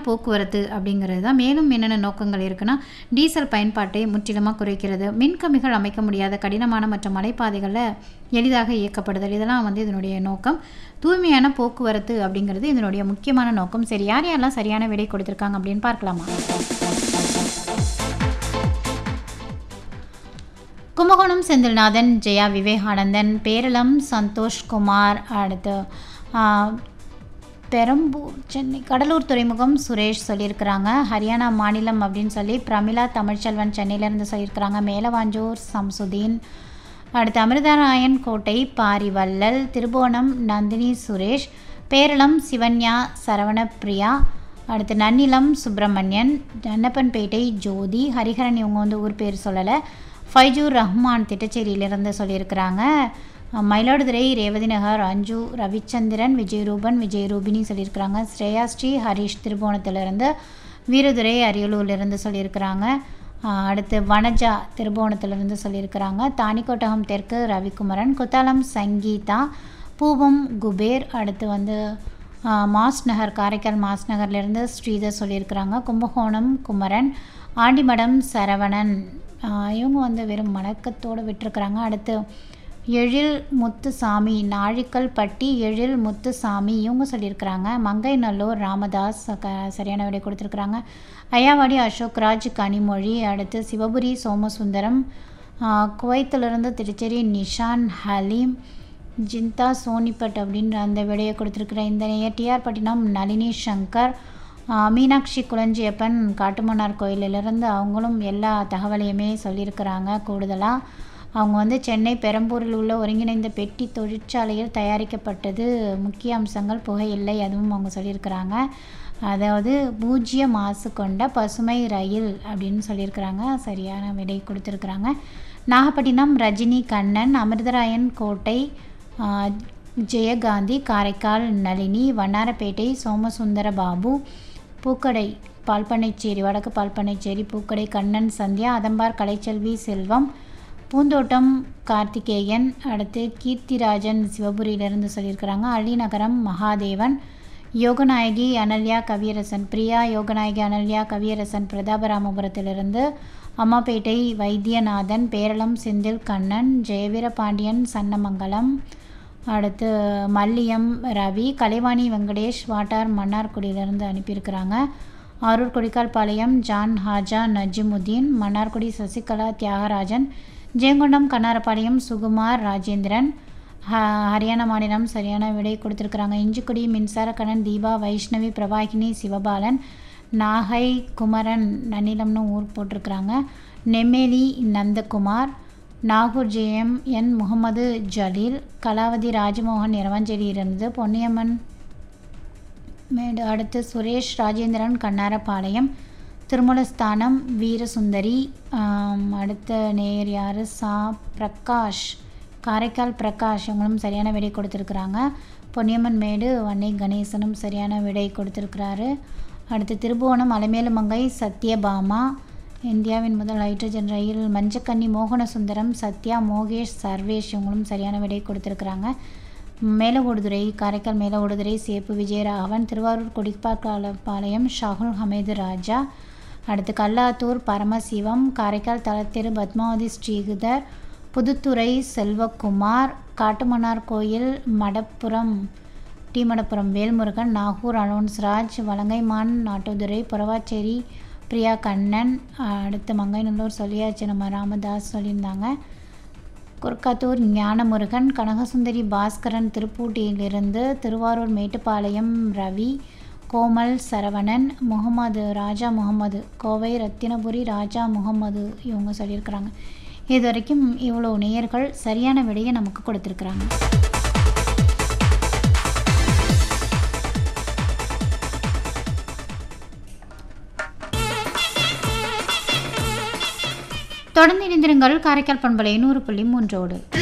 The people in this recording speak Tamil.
போக்குவரத்து அப்படிங்கிறது தான் மேலும் என்னென்ன நோக்கங்கள் இருக்குன்னா டீசல் பயன்பாட்டை முற்றிலுமாக குறைக்கிறது மின்கம்பிகள் அமைக்க முடியாத கடினமான மற்றும் மலைப்பாதைகளில் எளிதாக இயக்கப்படுதல் இதெல்லாம் வந்து இதனுடைய நோக்கம் தூய்மையான போக்குவரத்து அப்படிங்கிறது இதனுடைய முக்கியமான நோக்கம் சரி யார் யாரெல்லாம் சரியான விடை கொடுத்துருக்காங்க அப்படின்னு பார்க்கலாமா கும்பகோணம் செந்தில்நாதன் ஜெயா விவேகானந்தன் பேரளம் சந்தோஷ்குமார் அடுத்து ஆ, பெரம்பூர் சென்னை கடலூர் துறைமுகம் சுரேஷ் சொல்லியிருக்கிறாங்க ஹரியானா மாநிலம் அப்படின்னு சொல்லி பிரமிளா தமிழ்ச்செல்வன் சென்னையிலேருந்து சொல்லியிருக்கிறாங்க மேலவாஞ்சூர் சம்சுதீன் அடுத்து அமிர்தராயன் கோட்டை பாரிவள்ளல் திருபுவனம் நந்தினி சுரேஷ் பேரளம் சிவன்யா சரவணப்பிரியா அடுத்து நன்னிலம் சுப்பிரமணியன் ஜன்னப்பன்பேட்டை ஜோதி ஹரிஹரன் இவங்க வந்து ஊர் பேர் சொல்லலை ஃபைஜூர் ரஹ்மான் திட்டச்சேரியிலிருந்து சொல்லியிருக்கிறாங்க மயிலாடுதுறை ரேவதி நகர் அஞ்சு ரவிச்சந்திரன் விஜயரூபன் விஜயரூபினி சொல்லியிருக்கிறாங்க ஸ்ரேயா ஸ்ரீ ஹரிஷ் திருபுவனத்திலிருந்து வீரதுரை அரியலூர்லேருந்து சொல்லியிருக்கிறாங்க ஆஹ் அடுத்து வனஜா திருபுவனத்திலிருந்து சொல்லியிருக்கிறாங்க தானிக்கோட்டகம் தெற்கு ரவிக்குமரன் குத்தாலம் சங்கீதா பூவம் குபேர் அடுத்து வந்து ஆஹ் மாஸ் நகர் காரைக்கால் மாஸ் நகர்லேருந்து ஸ்ரீதர் சொல்லியிருக்கிறாங்க கும்பகோணம் குமரன் ஆண்டிமடம் சரவணன் ஆஹ் இவங்க வந்து வெறும் மணக்கத்தோடு விட்டுருக்குறாங்க அடுத்து எழில் முத்துசாமி நாழிக்கல் பட்டி எழில் முத்துசாமி இவங்க சொல்லியிருக்கிறாங்க மங்கைநல்லூர் ராமதாஸ் க சரியான விடை கொடுத்துருக்குறாங்க ஐயாவாடி அசோக்ராஜ் கனிமொழி அடுத்து சிவபுரி சோமசுந்தரம் ஆஹ் குவைத்திலிருந்து திருச்சேரி நிஷான் ஹலீம் ஜிந்தா சோனிபட் அப்படின்ற அந்த விடையை கொடுத்துருக்குற இந்த டிஆர் பட்டினம் நளினி சங்கர் ஆஹ் மீனாட்சி குளஞ்சியப்பன் காட்டுமன்னார் கோயிலிலிருந்து அவங்களும் எல்லா தகவலையுமே சொல்லியிருக்கிறாங்க கூடுதலாக அவங்க வந்து சென்னை பெரம்பூரில் உள்ள ஒருங்கிணைந்த பெட்டி தொழிற்சாலையில் தயாரிக்கப்பட்டது முக்கிய அம்சங்கள் புகையில்லை அதுவும் அவங்க சொல்லியிருக்கிறாங்க அதாவது பூஜ்ஜிய மாசு கொண்ட பசுமை ரயில் அப்படின்னு சொல்லியிருக்கிறாங்க சரியான விடை கொடுத்துருக்குறாங்க நாகப்பட்டினம் ரஜினி கண்ணன் அமிர்தராயன் கோட்டை ஆஹ், ஜெயகாந்தி காரைக்கால் நளினி வண்ணாரப்பேட்டை சோமசுந்தர பாபு பூக்கடை பால்பண்ணைச்சேரி வடக்கு பால்பண்ணைச்சேரி பூக்கடை கண்ணன் சந்தியா அதம்பார் கலைச்செல்வி செல்வம் பூந்தோட்டம் கார்த்திகேயன் அடுத்து கீர்த்திராஜன் சிவபுரியிலிருந்து சொல்லியிருக்கிறாங்க அள்ளிநகரம் மகாதேவன் யோகநாயகி அனல்யா கவியரசன் பிரியா யோகநாயகி அனல்யா கவியரசன் பிரதாபராமபுரத்திலிருந்து அம்மாப்பேட்டை வைத்தியநாதன் பேரளம் செந்தில் கண்ணன் ஜெயவீர பாண்டியன் சன்னமங்கலம் அடுத்து மல்லியம் ரவி கலைவாணி வெங்கடேஷ் வாட்டார் மன்னார்குடியிலிருந்து அனுப்பியிருக்கிறாங்க ஆரூர் கொடிக்கால்பாளையம் ஜான் ஹாஜா நஜிமுதீன் மன்னார்குடி சசிகலா தியாகராஜன் ஜெயங்கொண்டம் கண்ணாரப்பாளையம் சுகுமார் ராஜேந்திரன் ஹ ஹரியானா மாநிலம் சரியான விடை கொடுத்துருக்குறாங்க இஞ்சிக்குடி மின்சாரக்கண்ணன் தீபா வைஷ்ணவி பிரவாகினி சிவபாலன் நாகை குமரன் நன்னிலம்னு ஊர் போட்டிருக்கிறாங்க நெம்மேலி நந்தகுமார் நாகூர் ஜெயம் என் முகமது ஜலீல் கலாவதி ராஜமோகன் இரவஞ்சேரியிலிருந்து பொன்னியம்மன் மேடு அடுத்து சுரேஷ் ராஜேந்திரன் கண்ணாரப்பாளையம் திருமலஸ்தானம் வீரசுந்தரி ஆம், அடுத்த நேயர் யார் சா பிரகாஷ் காரைக்கால் பிரகாஷ் இவங்களும் சரியான விடை கொடுத்துருக்குறாங்க பொன்னியம்மன் மேடு வன்னை கணேசனும் சரியான விடை கொடுத்துருக்குறாரு அடுத்து திருபுவனம் அலமேலுமங்கை சத்யபாமா இந்தியாவின் முதல் ஹைட்ரஜன் ரயில் மஞ்சக்கன்னி மோகனசுந்தரம் சத்யா மோகேஷ் சர்வேஷ் இவங்களும் சரியான விடை கொடுத்துருக்குறாங்க மேலவோடுதுறை காரைக்கால் மேலவோடுதுறை சேப்பு விஜயராகவன் திருவாரூர் கொடிப்பாப்பாளையம் ஷாகுல் ஹமீது ராஜா அடுத்து கல்லாத்தூர் பரமசிவம் காரைக்கால் தலத்திரு பத்மாவதி ஸ்ரீகுதர் புதுத்துறை செல்வகுமார் காட்டுமன்னார் கோயில் மடப்புரம் டி மடப்புரம் வேல்முருகன் நாகூர் அலோன்ஸ்ராஜ் வலங்கைமான் நாட்டுதுறை புறவாச்சேரி பிரியா கண்ணன் அடுத்து மங்கைநல்லூர் சொல்லியாச்சு நம்ம ராமதாஸ் சொல்லியிருந்தாங்க குர்காத்தூர் ஞானமுருகன் கனகசுந்தரி பாஸ்கரன் திருப்பூட்டியிலிருந்து திருவாரூர் மேட்டுப்பாளையம் ரவி கோமல் சரவணன் முகமது ராஜா முகமது கோவை ரத்தினபுரி ராஜா முகமது இவங்க சொல்லியிருக்கிறாங்க இது வரைக்கும் இவ்வளோ நேயர்கள் சரியான விடையை நமக்கு கொடுத்துருக்குறாங்க தொடர்ந்து இணைந்திருங்கள் காரைக்கால் பண்பலை நூறு புள்ளி மூன்றோடு